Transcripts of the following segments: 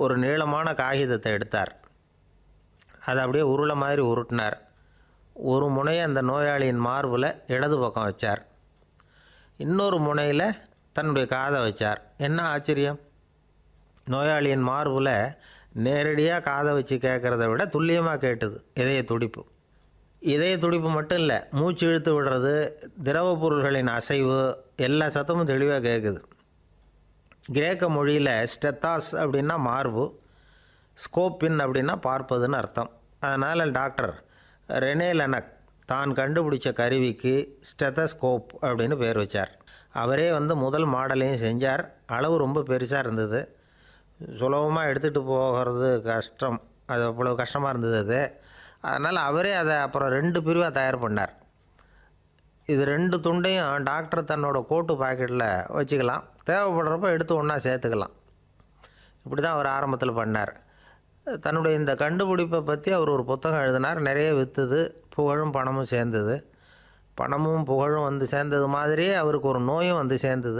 ஒரு நீளமான காகிதத்தை எடுத்தார் அதை அப்படியே உருளை மாதிரி உருட்டினார் ஒரு முனையை அந்த நோயாளியின் மார்பில் இடது பக்கம் வச்சார் இன்னொரு முனையில் தன்னுடைய காதை வச்சார் என்ன ஆச்சரியம் நோயாளியின் மார்பில் நேரடியாக காதை வச்சு கேட்குறத விட துல்லியமாக கேட்டுது இதய துடிப்பு இதய துடிப்பு மட்டும் இல்லை மூச்சு இழுத்து விடுறது திரவ பொருள்களின் அசைவு எல்லா சத்தமும் தெளிவாக கேட்குது கிரேக்க மொழியில் ஸ்டெத்தாஸ் அப்படின்னா மார்பு ஸ்கோப்பின் அப்படின்னா பார்ப்பதுன்னு அர்த்தம் அதனால் டாக்டர் ரெனே லெனக் தான் கண்டுபிடிச்ச கருவிக்கு ஸ்டெத்தஸ்கோப் அப்படின்னு பேர் வச்சார் அவரே வந்து முதல் மாடலையும் செஞ்சார் அளவு ரொம்ப பெருசாக இருந்தது சுலபமாக எடுத்துகிட்டு போகிறது கஷ்டம் அது அவ்வளோ கஷ்டமாக இருந்தது அது அதனால் அவரே அதை அப்புறம் ரெண்டு பிரிவாக தயார் பண்ணார் இது ரெண்டு துண்டையும் டாக்டர் தன்னோட கோட்டு பாக்கெட்டில் வச்சுக்கலாம் தேவைப்படுறப்ப எடுத்து ஒன்றா சேர்த்துக்கலாம் இப்படி தான் அவர் ஆரம்பத்தில் பண்ணார் தன்னுடைய இந்த கண்டுபிடிப்பை பற்றி அவர் ஒரு புத்தகம் எழுதினார் நிறைய விற்றுது புகழும் பணமும் சேர்ந்தது பணமும் புகழும் வந்து சேர்ந்தது மாதிரியே அவருக்கு ஒரு நோயும் வந்து சேர்ந்தது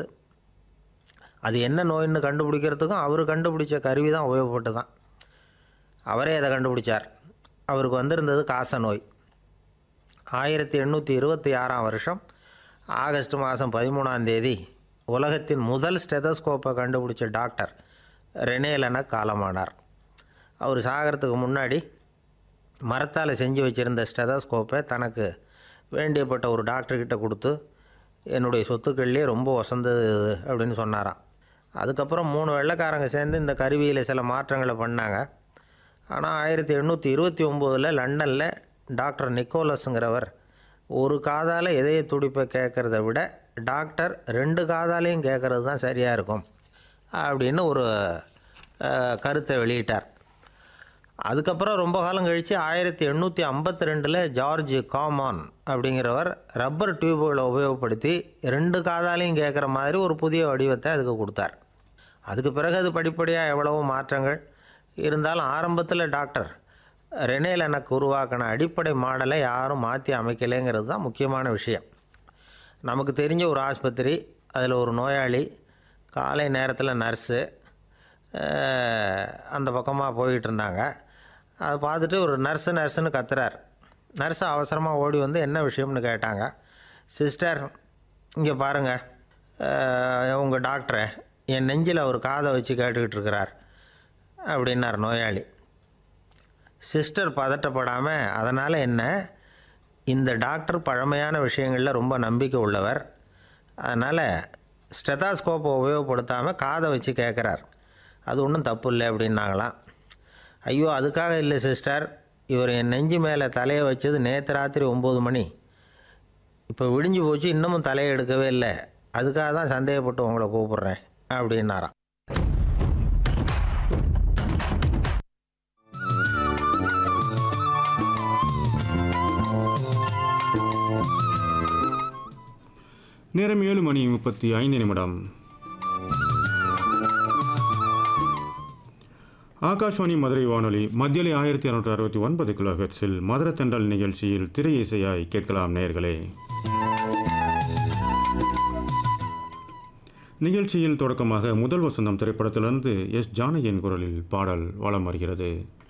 அது என்ன நோயின்னு கண்டுபிடிக்கிறதுக்கும் அவர் கண்டுபிடிச்ச கருவி தான் உபயோகப்பட்டு தான் அவரே அதை கண்டுபிடிச்சார் அவருக்கு வந்திருந்தது காச நோய் ஆயிரத்தி எண்ணூற்றி இருபத்தி ஆறாம் வருஷம் ஆகஸ்ட் மாதம் பதிமூணாம் தேதி உலகத்தின் முதல் ஸ்டெதஸ்கோப்பை கண்டுபிடிச்ச டாக்டர் ரெனேலன காலமானார் அவர் சாகிறதுக்கு முன்னாடி மரத்தால் செஞ்சு வச்சுருந்த ஸ்டெதஸ்கோப்பை தனக்கு வேண்டியப்பட்ட ஒரு டாக்டர்கிட்ட கொடுத்து என்னுடைய சொத்துக்கள்லேயே ரொம்ப வசந்தது இது அப்படின்னு சொன்னாராம் அதுக்கப்புறம் மூணு வெள்ளைக்காரங்க சேர்ந்து இந்த கருவியில் சில மாற்றங்களை பண்ணாங்க ஆனால் ஆயிரத்தி எண்ணூற்றி இருபத்தி ஒம்போதில் லண்டனில் டாக்டர் நிக்கோலஸுங்கிறவர் ஒரு காதால் இதய துடிப்பை கேட்குறத விட டாக்டர் ரெண்டு காதாலையும் கேட்குறது தான் சரியாக இருக்கும் அப்படின்னு ஒரு அஹ், கருத்தை வெளியிட்டார் அதுக்கப்புறம் ரொம்ப காலம் கழித்து ஆயிரத்தி எண்ணூற்றி ஐம்பத்தி ரெண்டில் ஜார்ஜ் காமான் அப்படிங்கிறவர் ரப்பர் டியூபுகளை உபயோகப்படுத்தி ரெண்டு காதாலையும் கேட்குற மாதிரி ஒரு புதிய வடிவத்தை அதுக்கு கொடுத்தார் அதுக்கு பிறகு அது படிப்படியாக எவ்வளவோ மாற்றங்கள் இருந்தாலும் ஆரம்பத்தில் டாக்டர் ரெனேல் எனக்கு உருவாக்கின அடிப்படை மாடலை யாரும் மாற்றி அமைக்கலைங்கிறது தான் முக்கியமான விஷயம் நமக்கு தெரிஞ்ச ஒரு ஆஸ்பத்திரி அதில் ஒரு நோயாளி காலை நேரத்தில் நர்ஸு அஹ், அந்த பக்கமாக போயிட்டு இருந்தாங்க அதை பார்த்துட்டு ஒரு நர்ஸு நர்ஸுன்னு கத்துறார் நர்ஸ் அவசரமாக ஓடி வந்து என்ன விஷயம்னு கேட்டாங்க சிஸ்டர் இங்கே பாருங்கள் உங்கள் டாக்டரை என் நெஞ்சில் ஒரு காதை வச்சு கேட்டுக்கிட்டு இருக்கிறார் அப்படின்னார் நோயாளி சிஸ்டர் பதட்டப்படாமல் அதனால் என்ன இந்த டாக்டர் பழமையான விஷயங்களில் ரொம்ப நம்பிக்கை உள்ளவர் அதனால் ஸ்டெதாஸ்கோப்பை உபயோகப்படுத்தாமல் காதை வச்சு கேட்குறார் அது ஒன்றும் தப்பு இல்லை அப்படின்னாங்களாம் ஐயோ அதுக்காக இல்லை சிஸ்டர் இவர் என் நெஞ்சு மேலே தலையை வச்சது நேற்று ராத்திரி ஒம்பது மணி இப்போ விடிஞ்சு போச்சு இன்னமும் தலையை எடுக்கவே இல்லை அதுக்காக தான் சந்தேகப்பட்டு உங்களை கூப்பிட்றேன் அப்படின்னாராம் நேரம் ஏழு மணி முப்பத்தி ஐந்து நிமிடம் ஆகாஷ்வாணி மதுரை வானொலி மத்தியலை ஆயிரத்தி இரநூற்றி அறுபத்தி ஒன்பது கிலோ ஹெர்ட்ஸில் மதுர தென்றல் நிகழ்ச்சியில் திரை இசையாய் கேட்கலாம் நேயர்களே நிகழ்ச்சியில் தொடக்கமாக முதல் வசந்தம் திரைப்படத்திலிருந்து எஸ் ஜானகியின் குரலில் பாடல் வலம் வருகிறது